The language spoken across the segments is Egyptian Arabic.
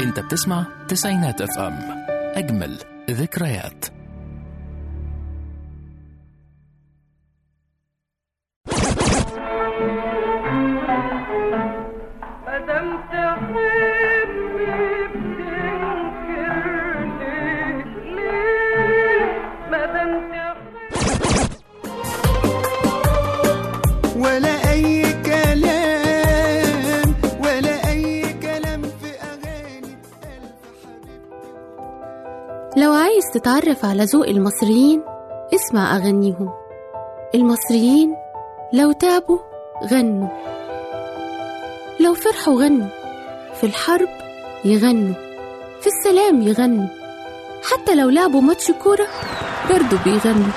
انت بتسمع تسعينات اف ام اجمل ذكريات مادام تحبني بتنكرني ليه مادام تحبني ولا أي كلام ولا أي كلام في أغاني ألف حبيب لو عايز تتعرف على ذوق المصريين اسمع أغانيهم المصريين لو تعبوا غنوا لو فرحوا غنوا في الحرب يغنوا في السلام يغنوا حتى لو لعبوا ماتش كورة برضو بيغنوا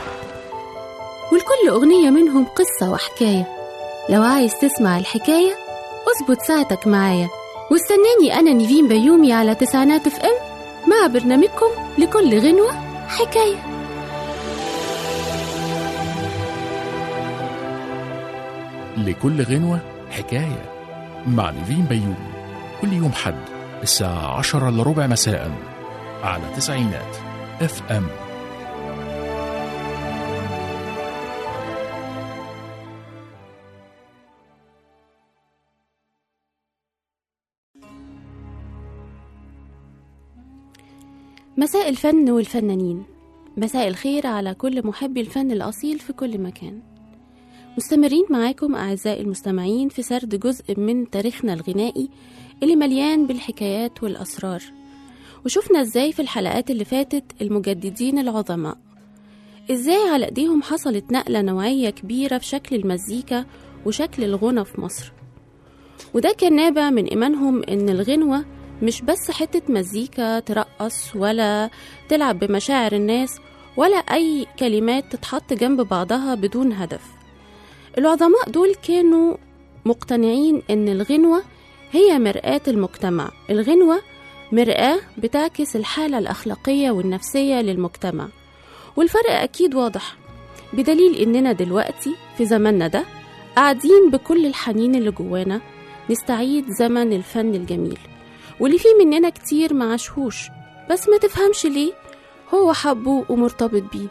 ولكل أغنية منهم قصة وحكاية لو عايز تسمع الحكاية اظبط ساعتك معايا واستناني أنا نيفين بيومي على تسعينات اف ام مع برنامجكم لكل غنوة حكاية لكل غنوة حكاية مع نيفين بيومي كل يوم حد الساعة عشرة إلا ربع مساء على تسعينات اف ام مساء الفن والفنانين مساء الخير على كل محبي الفن الأصيل في كل مكان مستمرين معاكم أعزائي المستمعين في سرد جزء من تاريخنا الغنائي اللي مليان بالحكايات والأسرار وشفنا ازاي في الحلقات اللي فاتت المجددين العظماء ازاي على ايديهم حصلت نقلة نوعية كبيرة في شكل المزيكا وشكل الغنى في مصر وده كان نابع من إيمانهم إن الغنوة مش بس حتة مزيكا ترقص ولا تلعب بمشاعر الناس ولا أي كلمات تتحط جنب بعضها بدون هدف العظماء دول كانوا مقتنعين إن الغنوة هي مرآة المجتمع الغنوة مرآة بتعكس الحالة الأخلاقية والنفسية للمجتمع والفرق أكيد واضح بدليل إننا دلوقتي في زماننا ده قاعدين بكل الحنين اللي جوانا نستعيد زمن الفن الجميل واللي فيه مننا كتير ما عاشهوش بس ما تفهمش ليه هو حبه ومرتبط بيه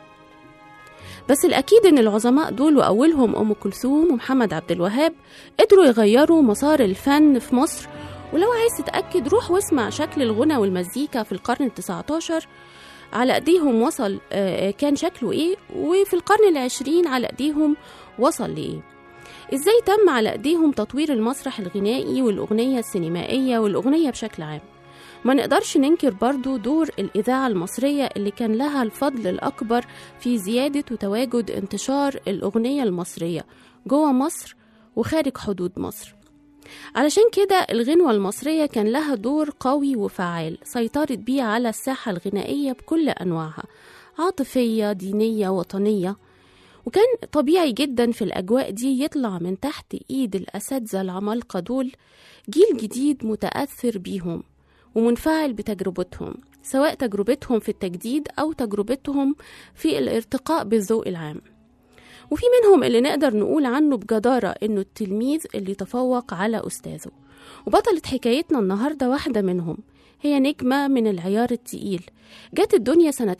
بس الأكيد إن العظماء دول وأولهم أم كلثوم ومحمد عبد الوهاب قدروا يغيروا مسار الفن في مصر ولو عايز تتأكد روح واسمع شكل الغنى والمزيكا في القرن التسعة عشر على ايديهم وصل آه، كان شكله ايه وفي القرن العشرين على ايديهم وصل لايه ازاي تم على ايديهم تطوير المسرح الغنائي والاغنيه السينمائيه والاغنيه بشكل عام ما نقدرش ننكر برضو دور الإذاعة المصرية اللي كان لها الفضل الأكبر في زيادة وتواجد انتشار الأغنية المصرية جوه مصر وخارج حدود مصر علشان كده الغنوة المصرية كان لها دور قوي وفعال سيطرت بيه على الساحة الغنائية بكل أنواعها عاطفية دينية وطنية وكان طبيعي جدا في الأجواء دي يطلع من تحت إيد الأساتذة العمالقة دول جيل جديد متأثر بيهم ومنفعل بتجربتهم سواء تجربتهم في التجديد أو تجربتهم في الارتقاء بالذوق العام وفي منهم اللي نقدر نقول عنه بجدارة إنه التلميذ اللي تفوق على أستاذه وبطلة حكايتنا النهاردة واحدة منهم هي نجمة من العيار التقيل جت الدنيا سنة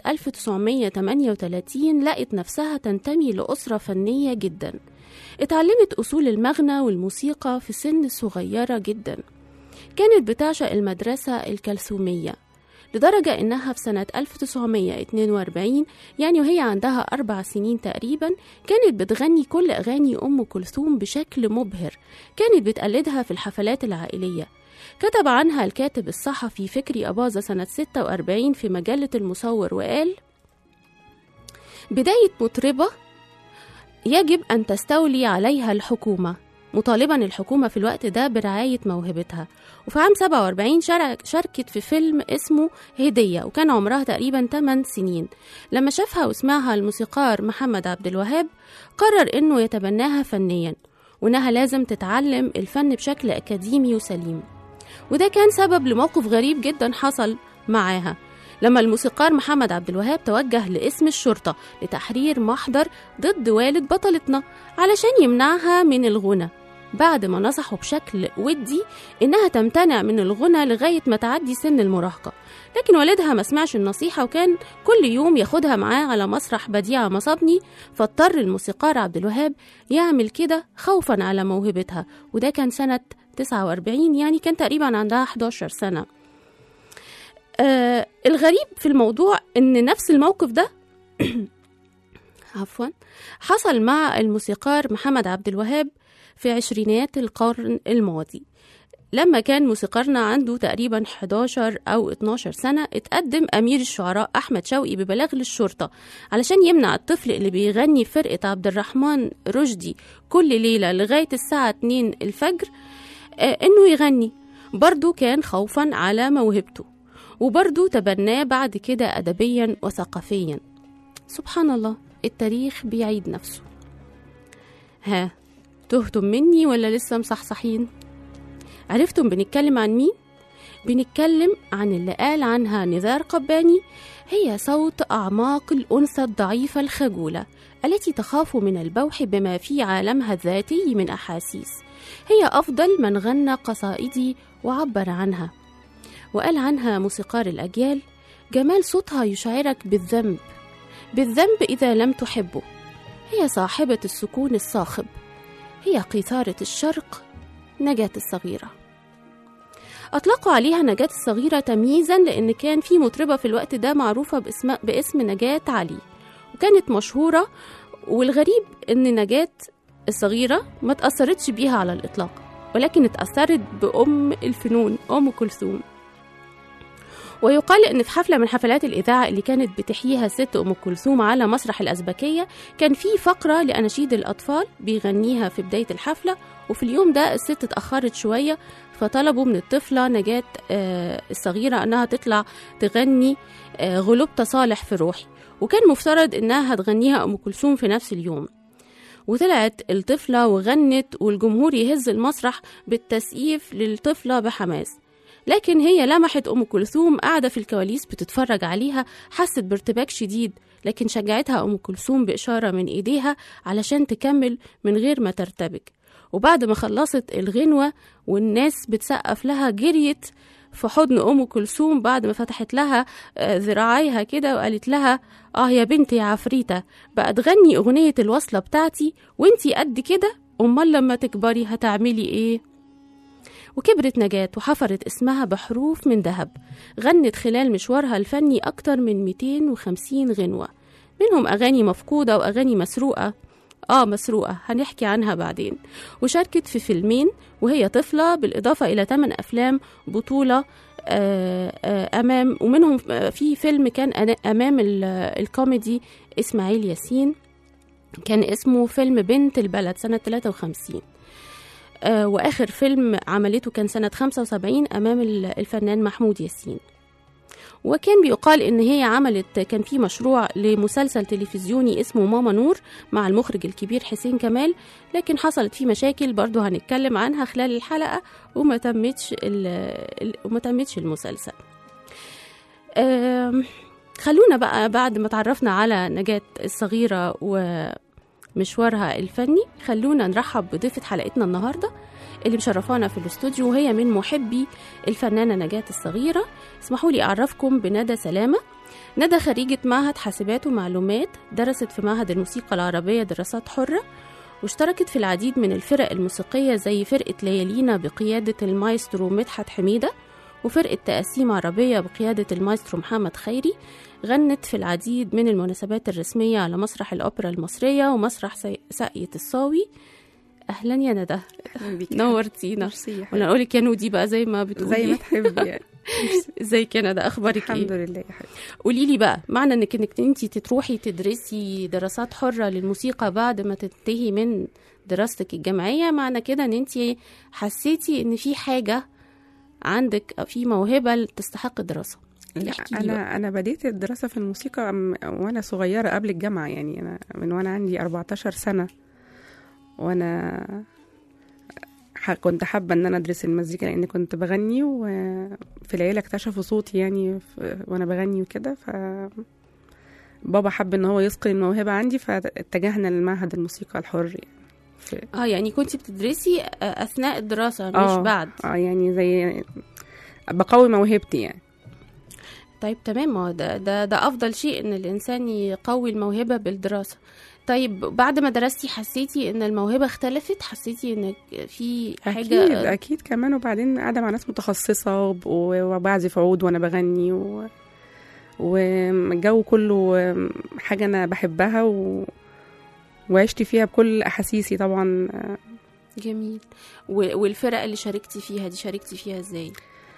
1938 لقت نفسها تنتمي لأسرة فنية جدا اتعلمت أصول المغنى والموسيقى في سن صغيرة جدا كانت بتعشق المدرسة الكلثومية لدرجة إنها في سنة 1942 يعني وهي عندها أربع سنين تقريبا كانت بتغني كل أغاني أم كلثوم بشكل مبهر كانت بتقلدها في الحفلات العائلية كتب عنها الكاتب الصحفي فكري أباظة سنة 46 في مجلة المصور وقال بداية مطربة يجب أن تستولي عليها الحكومة مطالبا الحكومة في الوقت ده برعاية موهبتها وفي عام 47 شارك شاركت في فيلم اسمه هدية وكان عمرها تقريبا 8 سنين لما شافها وسمعها الموسيقار محمد عبد الوهاب قرر انه يتبناها فنيا وانها لازم تتعلم الفن بشكل اكاديمي وسليم وده كان سبب لموقف غريب جدا حصل معاها لما الموسيقار محمد عبد الوهاب توجه لاسم الشرطة لتحرير محضر ضد والد بطلتنا علشان يمنعها من الغنى بعد ما نصحوا بشكل ودي إنها تمتنع من الغنى لغاية ما تعدي سن المراهقة لكن والدها ما سمعش النصيحة وكان كل يوم ياخدها معاه على مسرح بديعة مصابني فاضطر الموسيقار عبد الوهاب يعمل كده خوفا على موهبتها وده كان سنة 49 يعني كان تقريبا عندها 11 سنة آه الغريب في الموضوع ان نفس الموقف ده عفوا حصل مع الموسيقار محمد عبد الوهاب في عشرينات القرن الماضي لما كان موسيقارنا عنده تقريبا 11 أو 12 سنة اتقدم أمير الشعراء أحمد شوقي ببلاغ للشرطة علشان يمنع الطفل اللي بيغني في فرقة عبد الرحمن رشدي كل ليلة لغاية الساعة 2 الفجر آه، إنه يغني برضه كان خوفا على موهبته وبرضه تبناه بعد كده أدبيا وثقافيا سبحان الله التاريخ بيعيد نفسه ها تهتم مني ولا لسه مصحصحين عرفتم بنتكلم عن مين بنتكلم عن اللي قال عنها نزار قباني هي صوت أعماق الأنثى الضعيفة الخجولة التي تخاف من البوح بما في عالمها الذاتي من أحاسيس هي أفضل من غنى قصائدي وعبر عنها وقال عنها موسيقار الأجيال جمال صوتها يشعرك بالذنب بالذنب إذا لم تحبه هي صاحبة السكون الصاخب هي قيثارة الشرق نجاة الصغيرة أطلقوا عليها نجاة الصغيرة تمييزا لأن كان في مطربة في الوقت ده معروفة باسم, باسم نجاة علي وكانت مشهورة والغريب إن نجاة الصغيرة ما تأثرتش بيها على الإطلاق ولكن اتأثرت بأم الفنون أم كلثوم ويقال ان في حفله من حفلات الاذاعه اللي كانت بتحييها ست ام كلثوم على مسرح الازبكيه كان في فقره لاناشيد الاطفال بيغنيها في بدايه الحفله وفي اليوم ده الست اتاخرت شويه فطلبوا من الطفله نجاه آه، الصغيره انها تطلع تغني آه، غلبت صالح في روحي وكان مفترض انها هتغنيها ام كلثوم في نفس اليوم وطلعت الطفلة وغنت والجمهور يهز المسرح بالتسقيف للطفلة بحماس لكن هي لمحت أم كلثوم قاعدة في الكواليس بتتفرج عليها حست بارتباك شديد لكن شجعتها أم كلثوم بإشارة من إيديها علشان تكمل من غير ما ترتبك وبعد ما خلصت الغنوة والناس بتسقف لها جريت في حضن أم كلثوم بعد ما فتحت لها آه، ذراعيها كده وقالت لها آه يا بنتي يا عفريتة بقى تغني أغنية الوصلة بتاعتي وانتي قد كده أمال لما تكبري هتعملي إيه؟ وكبرت نجاة وحفرت اسمها بحروف من ذهب غنت خلال مشوارها الفني أكتر من 250 غنوة منهم أغاني مفقودة وأغاني مسروقة آه مسروقة هنحكي عنها بعدين وشاركت في فيلمين وهي طفلة بالإضافة إلى 8 أفلام بطولة آه، آه، أمام ومنهم آه، في فيلم كان أنا- أمام ال- الكوميدي إسماعيل ياسين كان اسمه فيلم بنت البلد سنة 53 آه، وآخر فيلم عملته كان سنة 75 أمام ال- الفنان محمود ياسين وكان بيقال إن هي عملت كان في مشروع لمسلسل تلفزيوني اسمه ماما نور مع المخرج الكبير حسين كمال لكن حصلت فيه مشاكل برضه هنتكلم عنها خلال الحلقة وما تمتش ال- ال- وما تمتش المسلسل آم، خلونا بقى بعد ما تعرفنا على نجاة الصغيرة ومشوارها الفني خلونا نرحب بضيفة حلقتنا النهاردة اللي مشرفانا في الاستوديو وهي من محبي الفنانة نجاة الصغيرة اسمحوا لي أعرفكم بندى سلامة ندى خريجة معهد حاسبات ومعلومات درست في معهد الموسيقى العربية دراسات حرة واشتركت في العديد من الفرق الموسيقية زي فرقة ليالينا بقيادة المايسترو مدحت حميدة وفرقة تقاسيم عربية بقيادة المايسترو محمد خيري غنت في العديد من المناسبات الرسمية على مسرح الأوبرا المصرية ومسرح سي- ساقية الصاوي أهلا يا ندى أهلاً بيكي. نورتينا ميرسي يا ولا حبيبي. أقولك يا نودي بقى زي ما بتقولي زي ما تحبي يعني ازيك يا ندى أخبارك الحمد إيه؟ لله يا حبيبي قولي لي بقى معنى انك انك انت تروحي تدرسي دراسات حرة للموسيقى بعد ما تنتهي من دراستك الجامعية معنى كده ان انت حسيتي ان في حاجة عندك أو في موهبة تستحق الدراسة لا احكي لي بقى. انا انا بديت الدراسه في الموسيقى م- وانا صغيره قبل الجامعه يعني انا من وانا عندي 14 سنه وانا ح- كنت حابه ان انا ادرس المزيكا لان كنت بغني وفي العيله اكتشفوا صوتي يعني ف- وانا بغني وكده ف بابا حب ان هو يسقي الموهبه عندي فاتجهنا للمعهد الموسيقى الحر يعني. في اه يعني كنت بتدرسي آه، اثناء الدراسه مش آه، بعد اه يعني زي بقوي موهبتي يعني طيب تمام ما هو ده ده ده افضل شيء ان الانسان يقوي الموهبه بالدراسه طيب بعد ما درستي حسيتي ان الموهبه اختلفت حسيتي انك في حاجه اكيد اكيد كمان وبعدين قاعده مع ناس متخصصه وب- وبعزف عود وانا بغني و... والجو كله حاجه انا بحبها و... وعشت فيها بكل احاسيسي طبعا جميل و- والفرق اللي شاركتي فيها دي شاركتي فيها ازاي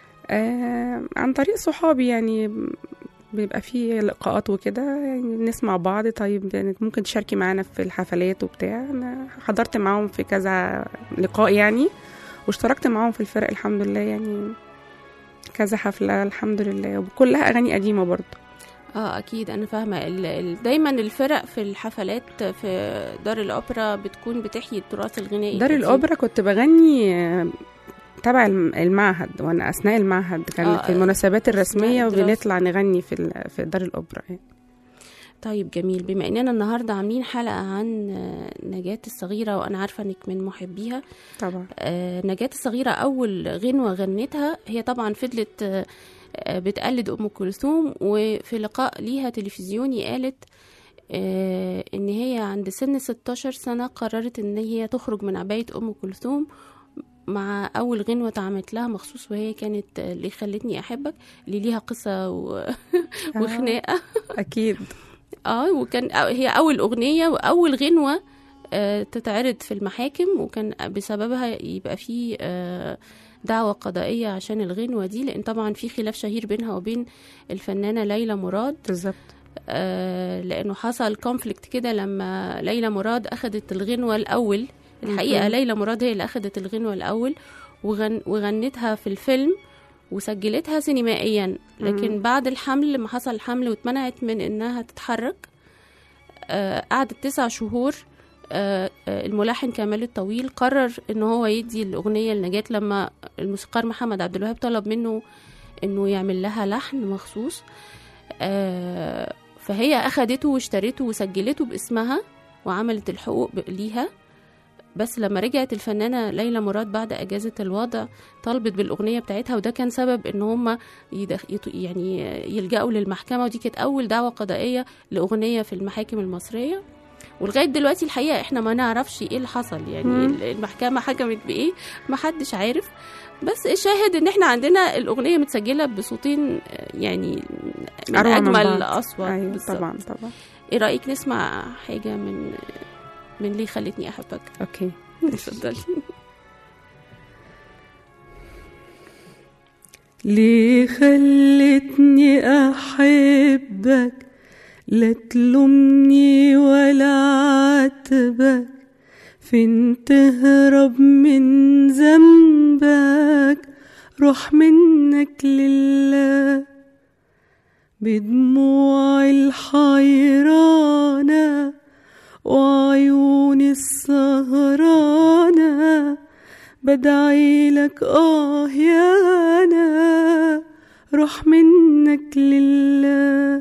آه عن طريق صحابي يعني بيبقى في لقاءات وكده يعني نسمع بعض طيب يعني ممكن تشاركي معانا في الحفلات وبتاع انا حضرت معاهم في كذا لقاء يعني واشتركت معاهم في الفرق الحمد لله يعني كذا حفلة الحمد لله وكلها أغاني قديمة برضه اه اكيد انا فاهمه ال- ال- دايما الفرق في الحفلات في دار الاوبرا بتكون بتحيي التراث الغنائي دار القديم. الأوبرا كنت بغني آه، تبع الم- المعهد وأنا أثناء المعهد كان آه، في المناسبات الرسمية الدراسة. وبنطلع نغني في ال- في دار الأوبرا يعني. طيب جميل بما اننا النهارده عاملين حلقه عن آه، نجاة الصغيره وانا عارفه انك من محبيها طبعا آه، نجاة الصغيرة أول غنوة غنتها هي طبعا فضلت آه، آه، بتقلد أم كلثوم وفي لقاء ليها تلفزيوني قالت آه، إن هي عند سن 16 سنة قررت إن هي تخرج من عباية أم كلثوم مع أول غنوة اتعملت لها مخصوص وهي كانت آه، اللي خلتني أحبك اللي ليها قصة و... وخناقة أكيد اه وكان أو- هي اول اغنيه واول غنوه آه، تتعرض في المحاكم وكان بسببها يبقى في آه، دعوة قضائية عشان الغنوة دي لأن طبعا في خلاف شهير بينها وبين الفنانة ليلى مراد بالظبط آه، لأنه حصل كونفليكت كده لما ليلى مراد أخدت الغنوة الأول الحقيقة مهم. ليلى مراد هي اللي أخدت الغنوة الأول وغن وغنتها في الفيلم وسجلتها سينمائيا لكن مم. بعد الحمل لما حصل الحمل واتمنعت من إنها تتحرك آه، قعدت تسع شهور آه، آه، الملحن كمال الطويل قرر ان هو يدي الاغنيه لنجاة لما الموسيقار محمد عبد الوهاب طلب منه انه يعمل لها لحن مخصوص آه، فهي اخدته واشترته وسجلته باسمها وعملت الحقوق ب- ليها بس لما رجعت الفنانة ليلى مراد بعد أجازة الوضع طلبت بالأغنية بتاعتها وده كان سبب إن هم يدخ... يط- يعني يلجأوا للمحكمة ودي كانت أول دعوة قضائية لأغنية في المحاكم المصرية ولغاية دلوقتي الحقيقة إحنا ما نعرفش إيه اللي حصل يعني مم. ال- المحكمة حكمت بإيه محدش عارف بس الشاهد إن إحنا عندنا الأغنية متسجلة بصوتين آه، يعني من أروع من أجمل بعض. أصوات أيوة بالظبط. طبعا طبعا إيه رأيك نسمع حاجة من من ليه خلتني أحبك أوكي اتفضلي ليه خلتني أحبك لا تلومني ولا عاتبك فين تهرب من ذنبك روح منك لله بدموع الحيرانة وعيون السهرانة بدعي لك آه يا أنا روح منك لله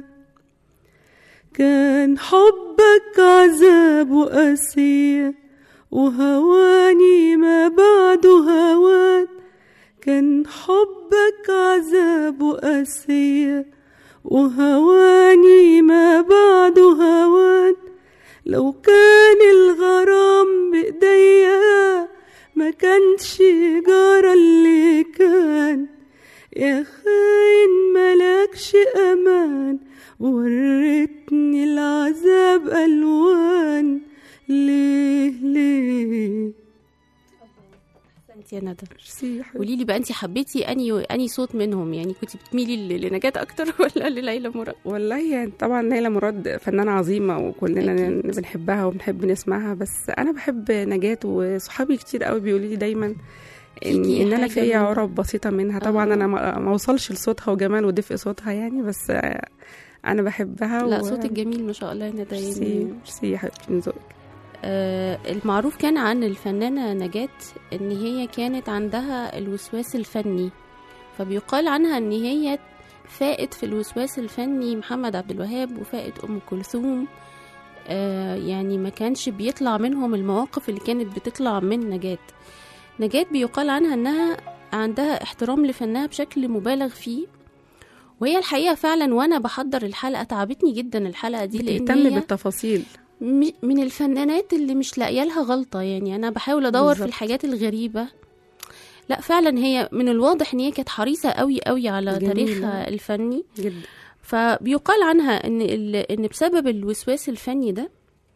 كان حبك عذاب وقاسية وهواني ما بعده هوان كان حبك عذاب وقاسية وهواني ما بعده هوان لو كان الغرام بإيديا ما كانش جرى اللي كان يا خاين ملكش أمان وريتني العذاب ألوان ليه ليه انت يا ندى ميرسي يا حبيبتي. قولي لي بقى انت حبيتي اني اني صوت منهم يعني كنت بتميلي ل- لنجاة اكتر ولا لليلى مراد والله يعني طبعا ليلى مراد فنانة عظيمة وكلنا أكيد. بنحبها وبنحب نسمعها بس أنا بحب نجاة وصحابي كتير قوي بيقولوا لي دايما إن, فيكي إن أنا حاجة فيا منها. عرب بسيطة منها طبعا آه. أنا ما ما وصلش لصوتها وجمال ودفء صوتها يعني بس آه، أنا بحبها لا و- صوتك جميل ما شاء الله يا ندى ميرسي يعني ميرسي يا حبيبتي من ذوقك آه المعروف كان عن الفنانة نجاة ان هي كانت عندها الوسواس الفني فبيقال عنها ان هي فائت في الوسواس الفني محمد عبد الوهاب وفائت ام كلثوم آه يعني ما كانش بيطلع منهم المواقف اللي كانت بتطلع من نجاة نجاة بيقال عنها انها عندها احترام لفنها بشكل مبالغ فيه وهي الحقيقة فعلا وانا بحضر الحلقة تعبتني جدا الحلقة دي لان تهتم هي بالتفاصيل م- من الفنانات اللي مش لاقيه لها غلطه يعني انا بحاول ادور بالظبط. في الحاجات الغريبه لا فعلا هي من الواضح ان هي كانت حريصه قوي قوي على جميلة. تاريخها الفني جدا فبيقال عنها ان ال- ان بسبب الوسواس الفني ده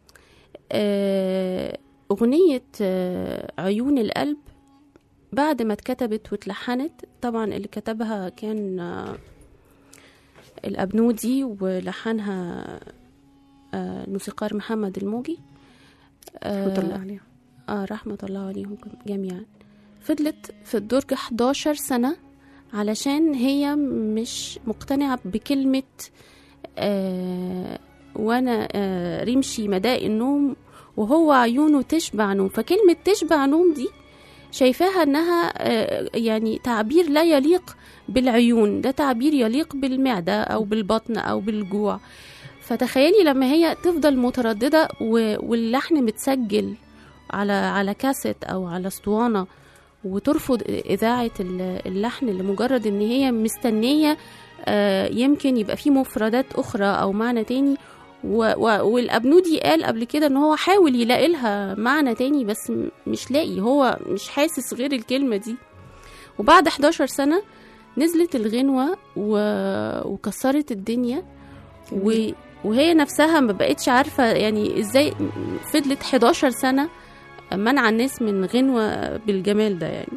آه، اغنيه آه، عيون القلب بعد ما اتكتبت واتلحنت طبعا اللي كتبها كان آه، الابنودي ولحنها آه، الموسيقار محمد الموجي رحمة الله عليها آه رحمة الله عليهم جميعا فضلت في الدرج 11 سنة علشان هي مش مقتنعة بكلمة آه وانا آه رمشي مداء النوم وهو عيونه تشبع نوم فكلمة تشبع نوم دي شايفاها انها آه يعني تعبير لا يليق بالعيون ده تعبير يليق بالمعدة او بالبطن او بالجوع فتخيلي لما هي تفضل مترددة و- واللحن متسجل على على كاسيت او على اسطوانه وترفض اذاعه ال- اللحن لمجرد ان هي مستنيه آه، يمكن يبقى فيه مفردات اخرى او معنى تاني و- و- والابنودي قال قبل كده ان هو حاول يلاقي لها معنى تاني بس م- مش لاقي هو مش حاسس غير الكلمه دي وبعد 11 سنه نزلت الغنوه و... وكسرت الدنيا و... وهي نفسها ما بقتش عارفه يعني ازاي فضلت 11 سنه منع الناس من غنوة بالجمال ده يعني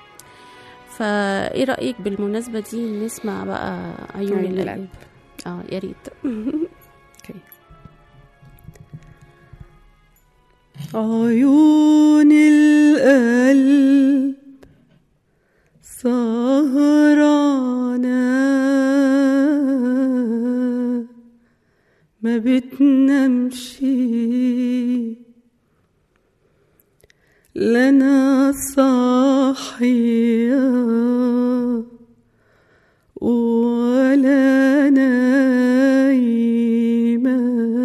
فايه رأيك بالمناسبة دي نسمع بقى عيون عيون القلب القلب. اه يا ريت اوكي عيون القلب سهرانة ما بتنامش لنا صاحية ولا نايمة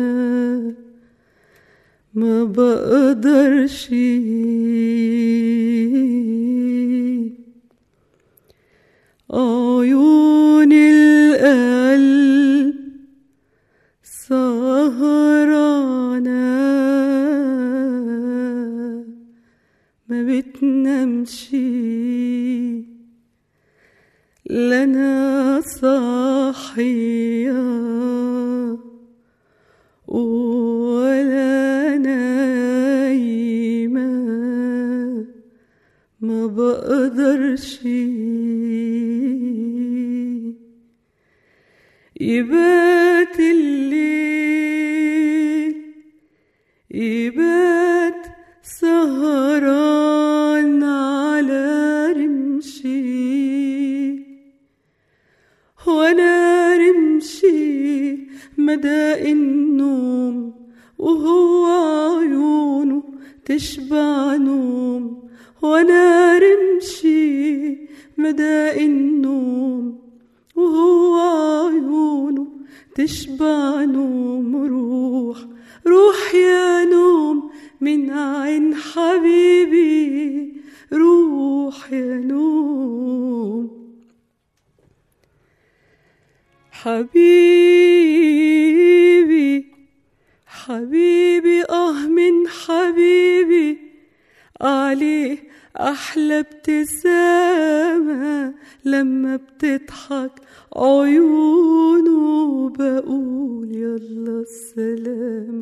ما بقدرش عيون القلب سهرانة ما بتنامش لنا صاحية ولا نايمة ما بقدرش يبات الليل يبات سهران على رمشي وانا رمشي مدى النوم وهو عيونه تشبع نوم وانا رمشي مدى النوم وهو عيونه تشبع نوم روح روح يا نوم من عين حبيبي روح يا نوم حبيبي حبيبي اه من حبيبي عليه احلى ابتسامة لما بتضحك عيونه بقول يلا السلامة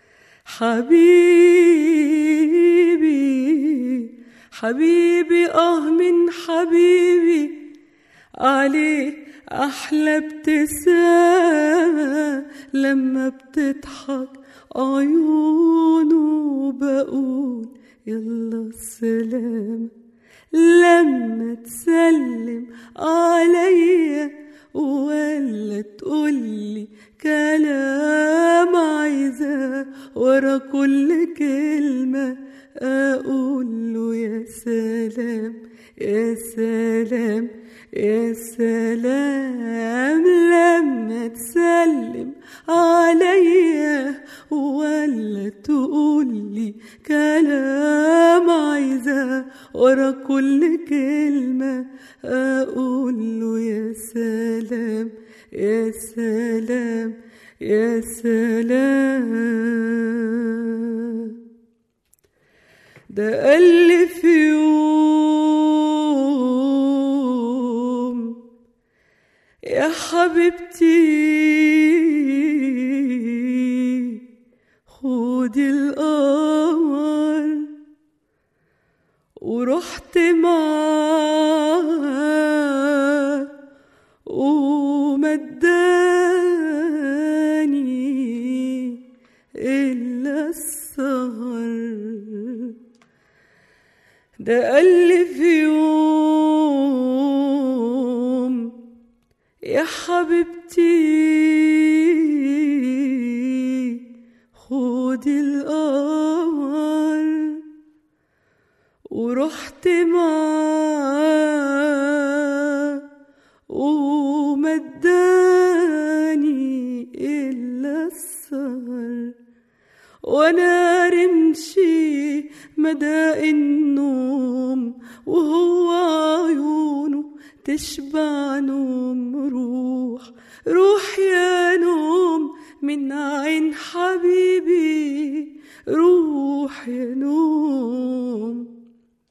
حبيبي حبيبي اه من حبيبي عليه أحلى ابتسامة لما بتضحك عيونه بقول يلا السلامة لما تسلم عليا ولا تقولي كلام عايزة ورا كل كلمة أقول له يا سلام يا سلام يا سلام لما تسلم عليا ولا تقولي كلام عايزة ورا كل كلمة أقول له يا سلام يا سلام يا سلام ده قال لي في يوم يا حبيبتي خدي القمر ورحت معاه ومداني إلا السهر ده قال لي في يوم يا حبيبتي خدي القمر ورحت معاه ومداني إلا السهر وانا رمشي مدى النوم وهو عيونه تشبع نوم روح روح يا نوم من عين حبيبي روح يا نوم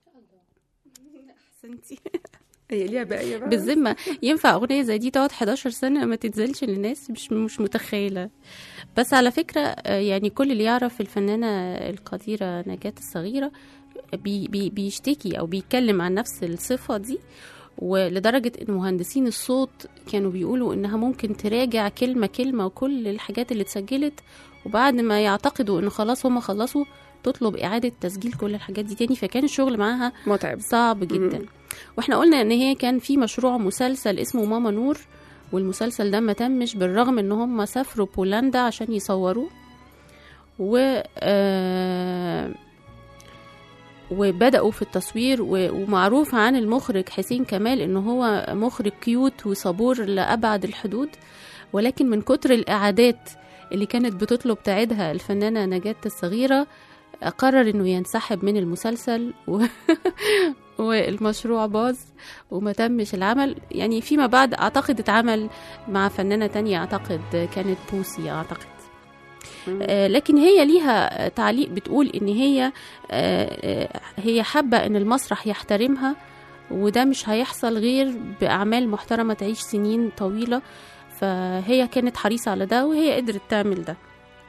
احسنتي هي ليها بقى بقى بالذمة ينفع أغنية زي دي تقعد 11 سنة ما تنزلش للناس مش مش متخيلة بس على فكرة آه، يعني كل اللي يعرف الفنانة القديرة نجاة الصغيرة بي بي بيشتكي أو بيتكلم عن نفس الصفة دي ولدرجة إن مهندسين الصوت كانوا بيقولوا إنها ممكن تراجع كلمة كلمة وكل الحاجات اللي اتسجلت وبعد ما يعتقدوا إن خلاص هم خلصوا تطلب إعادة تسجيل كل الحاجات دي تاني فكان الشغل معاها متعب صعب جدا واحنا قلنا ان هي كان في مشروع مسلسل اسمه ماما نور والمسلسل ده ما تمش بالرغم ان هم سافروا بولندا عشان يصوروه و آه، وبدأوا في التصوير و- ومعروف عن المخرج حسين كمال ان هو مخرج كيوت وصبور لأبعد الحدود ولكن من كتر الإعادات اللي كانت بتطلب تعيدها الفنانة نجاة الصغيرة قرر انه ينسحب من المسلسل و... والمشروع باظ وما تمش العمل يعني فيما بعد اعتقد اتعمل مع فنانة تانية اعتقد كانت بوسي اعتقد آه، لكن هي ليها تعليق بتقول ان هي آه، آه، هي حابة ان المسرح يحترمها وده مش هيحصل غير بأعمال محترمة تعيش سنين طويلة فهي كانت حريصة على ده وهي قدرت تعمل ده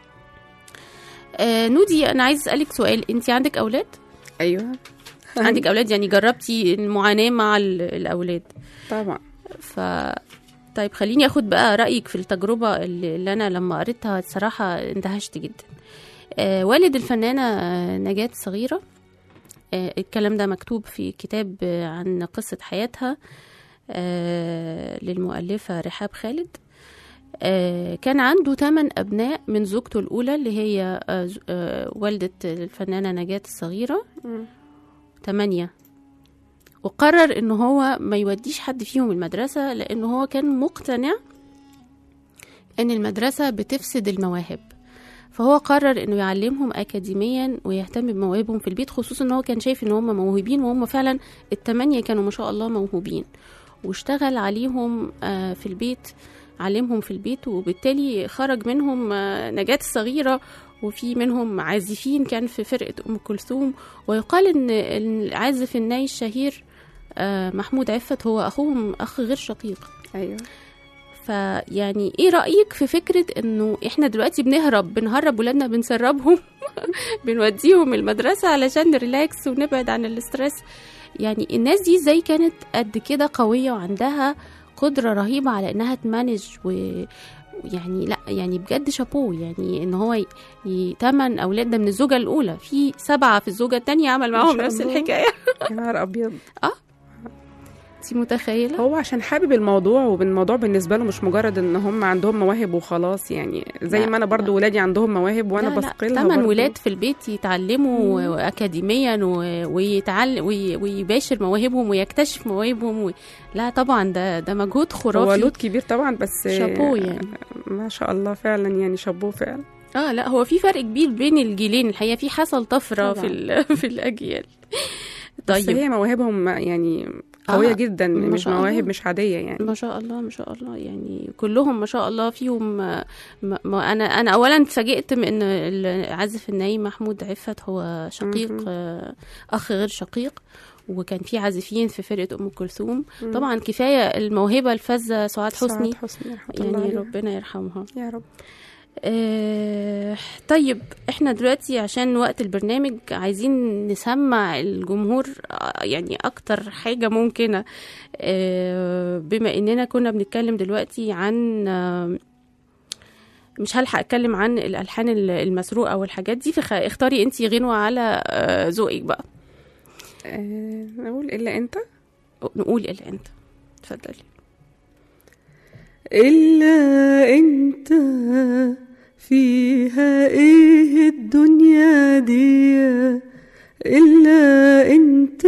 آه نودي انا عايز اسالك سؤال انت عندك اولاد ايوه عندك اولاد يعني جربتي المعاناه مع ال- الاولاد طبعا ف طيب خليني اخد بقى رايك في التجربه اللي اللي انا لما قريتها الصراحه اندهشت جدا آه والد الفنانه آه، نجاة صغيره آه الكلام ده مكتوب في كتاب آه، عن قصه حياتها آه للمؤلفه رحاب خالد آه كان عنده ثمان أبناء من زوجته الأولى اللي هي آه ز- آه والدة الفنانة نجاة الصغيرة ثمانية وقرر إن هو ما يوديش حد فيهم المدرسة لأن هو كان مقتنع إن المدرسة بتفسد المواهب فهو قرر إنه يعلمهم أكاديميا ويهتم بمواهبهم في البيت خصوصا إن هو كان شايف إن هم موهوبين وهم فعلا التمانية كانوا ما شاء الله موهوبين واشتغل عليهم آه، في البيت علمهم في البيت وبالتالي خرج منهم آه، نجاة الصغيرة وفي منهم عازفين كان في فرقة أم كلثوم ويقال إن العازف الناي الشهير آه، محمود عفت هو أخوهم أخ غير شقيق ايوه فيعني ايه رأيك في فكرة انه احنا دلوقتي بنهرب بنهرب ولادنا بنسربهم بنوديهم المدرسة علشان نريلاكس ونبعد عن الاسترس يعني الناس دي ازاي كانت قد كده قوية وعندها قدرة رهيبة على انها تمانج و يعني لا يعني بجد شابوه يعني ان هو ي- يتمن اولاد ده من الزوجه الاولى في سبعه في الزوجه الثانيه عمل معاهم شاء نفس الله. الحكايه يا نهار ابيض انت متخيله هو عشان حابب الموضوع والموضوع بالنسبه له مش مجرد ان هم عندهم مواهب وخلاص يعني زي لا، ما انا برضو لا. ولادي عندهم مواهب وانا لا لا بثقلها ثمان برضو. ولاد في البيت يتعلموا اكاديميا و- ويتعلم وي- ويباشر مواهبهم ويكتشف مواهبهم و... لا طبعا ده ده مجهود هو خرافي لود كبير طبعا بس شابوه يعني ما شاء الله فعلا يعني شابوه فعلا اه لا هو في فرق كبير بين الجيلين الحقيقه في حصل طفره طبعاً. في ال- في الاجيال بس طيب هي مواهبهم يعني قويه آه، جدا ما مش شاء الله. مواهب مش عاديه يعني ما شاء الله ما شاء الله يعني كلهم ما شاء الله فيهم ما ما انا انا اولا اتفاجئت من ان العازف الناي محمود عفت هو شقيق مهم. آه، اخ غير شقيق وكان في عازفين في فرقه ام كلثوم طبعا كفايه الموهبه الفذه سعاد حسني سعاد حسني رحمه الله يعني عليه. ربنا يرحمها يا رب آه، طيب احنا دلوقتي عشان وقت البرنامج عايزين نسمع الجمهور آه، يعني اكتر حاجة ممكنة آه، بما اننا كنا بنتكلم دلوقتي عن آه، مش هلحق اتكلم عن الالحان ال- المسروقه والحاجات دي فاختاري انتي غنوه على آه، ذوقك بقى آه، نقول الا انت نقول الا انت اتفضلي إلا أنت فيها إيه الدنيا دي إلا أنت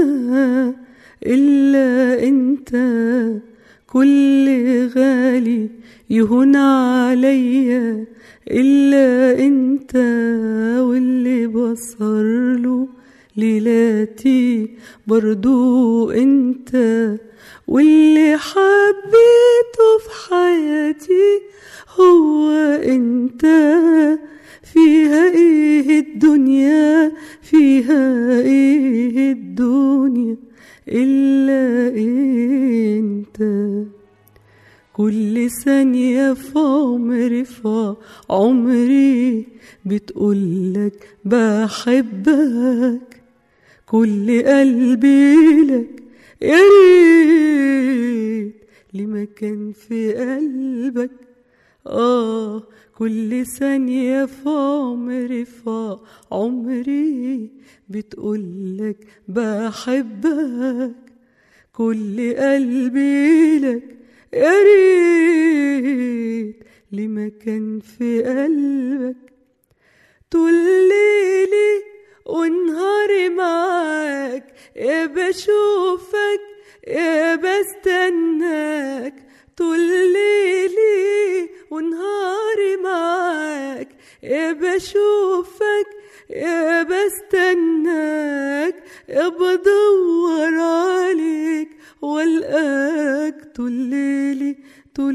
إلا أنت كل غالي يهون عليا إلا أنت واللي بصر له ليلاتي برضو أنت واللي حبيته في حياتي هو انت فيها ايه الدنيا فيها ايه الدنيا الا انت كل ثانية في عمري في عمري بتقولك بحبك كل قلبي لك يا ريت لما كان في قلبك آه كل ثانية في عمري في عمري بتقولك بحبك كل قلبي لك يا ريت لما كان في قلبك طول ليلي ونهاري معاك يا بشوفك يا بستناك طول ليلي ونهاري معاك يا بشوفك يا بستناك يا بدور عليك والقاك طول ليلي طول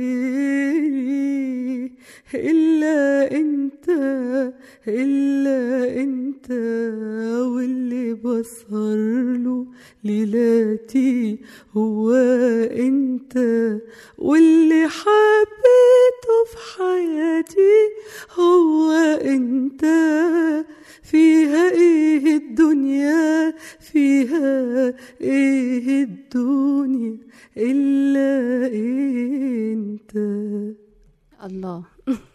ليلي إلا أنت إلا أنت واللي بسهر له ليلاتي هو أنت واللي حبيته في حياتي هو أنت فيها إيه الدنيا فيها إيه الدنيا إلا أنت الله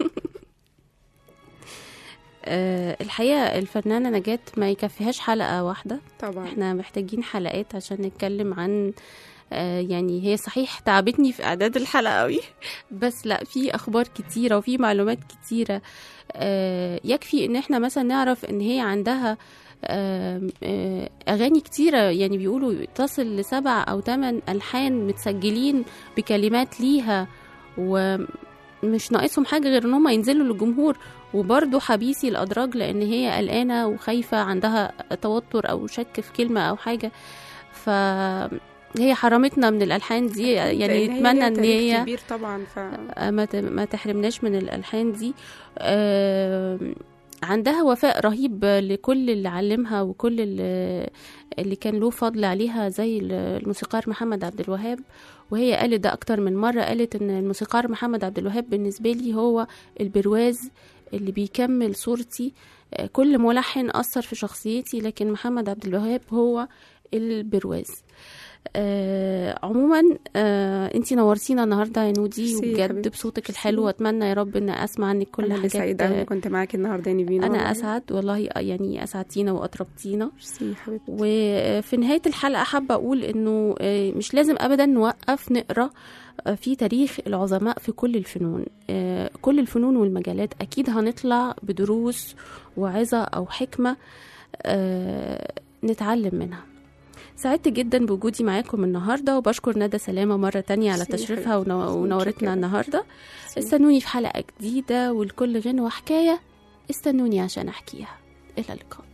آه، الحقيقة الفنانة نجاة ما يكفيهاش حلقة واحدة طبعا احنا محتاجين حلقات عشان نتكلم عن آه، يعني هي صحيح تعبتني في اعداد الحلقه قوي بس لا في اخبار كتيره وفي معلومات كتيره آه، يكفي ان احنا مثلا نعرف ان هي عندها آم، آه، اغاني كتيره يعني بيقولوا تصل لسبع او ثمان الحان متسجلين بكلمات ليها ومش ناقصهم حاجه غير ان هم ينزلوا للجمهور وبرضه حبيسي الادراج لان هي قلقانه وخايفه عندها توتر او شك في كلمه او حاجه ف هي حرمتنا من الالحان دي يعني لأن هي نتمنى ليها ان تاريخ هي كبير طبعا ف ما ت- ما تحرمناش من الالحان دي آم، عندها وفاء رهيب لكل اللي علمها وكل اللي, اللي كان له فضل عليها زي الموسيقار محمد عبد الوهاب وهي قالت ده اكتر من مره قالت ان الموسيقار محمد عبد الوهاب بالنسبه لي هو البرواز اللي بيكمل صورتي آه، كل ملحن اثر في شخصيتي لكن محمد عبد الوهاب هو البرواز آه عموما آه انتي نورتينا النهارده يا نودي ميرسي يا وبجد حبيبتي. بصوتك الحلو واتمنى يا رب ان اسمع عنك كل انا اللي حاجات سعيده قوي كنت معاكي النهارده يا نيفين انا والله. اسعد والله يعني اسعدتينا واطربتينا ميرسي يا حبيبتي وفي نهاية الحلقة حابة أقول إنه آه، مش لازم أبدا نوقف نقرأ آه، في تاريخ العظماء في كل الفنون آه، كل الفنون والمجالات أكيد هنطلع بدروس وعظة أو حكمة آه، نتعلم منها سعدت جدا بوجودي معاكم النهارده وبشكر ندى سلامه مره تانية على ميرسي يا تشريفها حبيبتي. ونو- ميرسي، ونورتنا متشكرة. النهارده ميرسي. استنوني في حلقه جديده ولكل غنوه حكايه استنوني عشان احكيها الى اللقاء